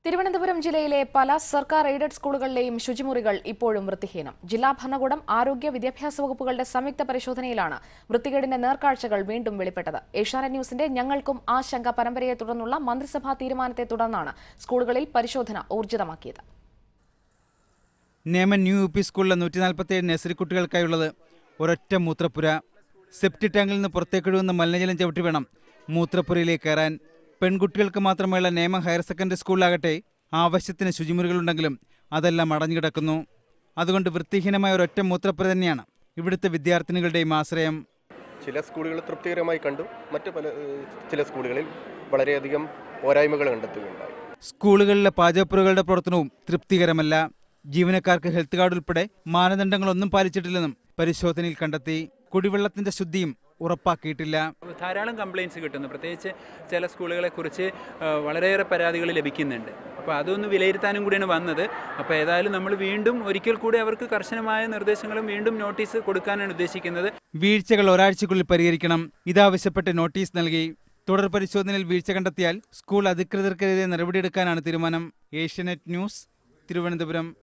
തിരുവനന്തപുരം ജില്ലയിലെ പല സർക്കാർ എയ്ഡഡ് സ്കൂളുകളിലെയും ശുചിമുറികൾ ഇപ്പോഴും വൃത്തിഹീനം ജില്ലാ ഭരണകൂടം ആരോഗ്യ വിദ്യാഭ്യാസ വകുപ്പുകളുടെ സംയുക്ത പരിശോധനയിലാണ് വൃത്തികേടിന്റെ നേർക്കാഴ്ചകൾ വീണ്ടും വെളിപ്പെട്ടത് ഏഷ്യാനെറ്റ് ന്യൂസിന്റെ ഞങ്ങൾക്കും ആശങ്ക പരമ്പരയെ തുടർന്നുള്ള മന്ത്രിസഭാ തീരുമാനത്തെ തുടർന്നാണ് സ്കൂളുകളിൽ പരിശോധന ഊർജിതമാക്കിയത് നേമൻ ന്യൂ യു പി സ്കൂളിലെ നൂറ്റി നാൽപ്പത്തിയേഴ് നഴ്സറി കുട്ടികൾക്കായുള്ളത് ഒരൊറ്റ മൂത്രപ്പുര സെപ്റ്റി ടാങ്കിൽ നിന്ന് പുറത്തേക്കൊഴുകുന്ന മലിനജലം ചവിട്ടി വേണം മൂത്രപ്പുരയിലേക്ക് കയറാൻ പെൺകുട്ടികൾക്ക് മാത്രമുള്ള നേമം ഹയർ സെക്കൻഡറി സ്കൂളിലാകട്ടെ ആവശ്യത്തിന് ശുചിമുറികളുണ്ടെങ്കിലും അതെല്ലാം അടഞ്ഞുകിടക്കുന്നു അതുകൊണ്ട് വൃത്തിഹീനമായ ഒരൊറ്റ മൂത്രപ്പുര തന്നെയാണ് ഇവിടുത്തെ വിദ്യാർത്ഥിനികളുടെയും ആശ്രയം ചില സ്കൂളുകൾ തൃപ്തികരമായി കണ്ടു മറ്റ് പല ഏഹ്, ചില സ്കൂളുകളിൽ വളരെയധികം പോരായ്മകൾ കണ്ടെത്തുകയുണ്ടായി സ്കൂളുകളിലെ പാചകപ്പുരകളുടെ പ്രവർത്തനവും തൃപ്തികരമല്ല ജീവനക്കാർക്ക് ഹെൽത്ത് കാർഡ് ഉൾപ്പെടെ മാനദണ്ഡങ്ങളൊന്നും പാലിച്ചിട്ടില്ലെന്നും പരിശോധനയിൽ കണ്ടെത്തി കുടിവെള്ളത്തിന്റെ ശുദ്ധിയും ഉറപ്പാക്കിയിട്ടില്ല ധാരാളം കംപ്ലയിൻസ് കിട്ടുന്നു പ്രത്യേകിച്ച് ചില സ്കൂളുകളെക്കുറിച്ച് ആ, വളരെയേറെ പരാതികൾ ലഭിക്കുന്നുണ്ട് അപ്പോൾ അതൊന്ന് വിലയിരുത്താനും കൂടിയാണ് വന്നത് അപ്പോൾ ഏതായാലും നമ്മൾ വീണ്ടും ഒരിക്കൽ കൂടി അവർക്ക് കർശനമായ നിർദ്ദേശങ്ങളും വീണ്ടും നോട്ടീസ് കൊടുക്കാനാണ് ഉദ്ദേശിക്കുന്നത് വീഴ്ചകൾ ഒരാഴ്ചക്കുള്ളിൽ പരിഹരിക്കണം ഇതാവശ്യപ്പെട്ട് നോട്ടീസ് നൽകി തുടർ പരിശോധനയിൽ വീഴ്ച കണ്ടെത്തിയാൽ സ്കൂൾ അധികൃതർക്കെതിരെ നടപടിയെടുക്കാനാണ് തീരുമാനം ഏഷ്യാനെറ്റ് ന്യൂസ് തിരുവനന്തപുരം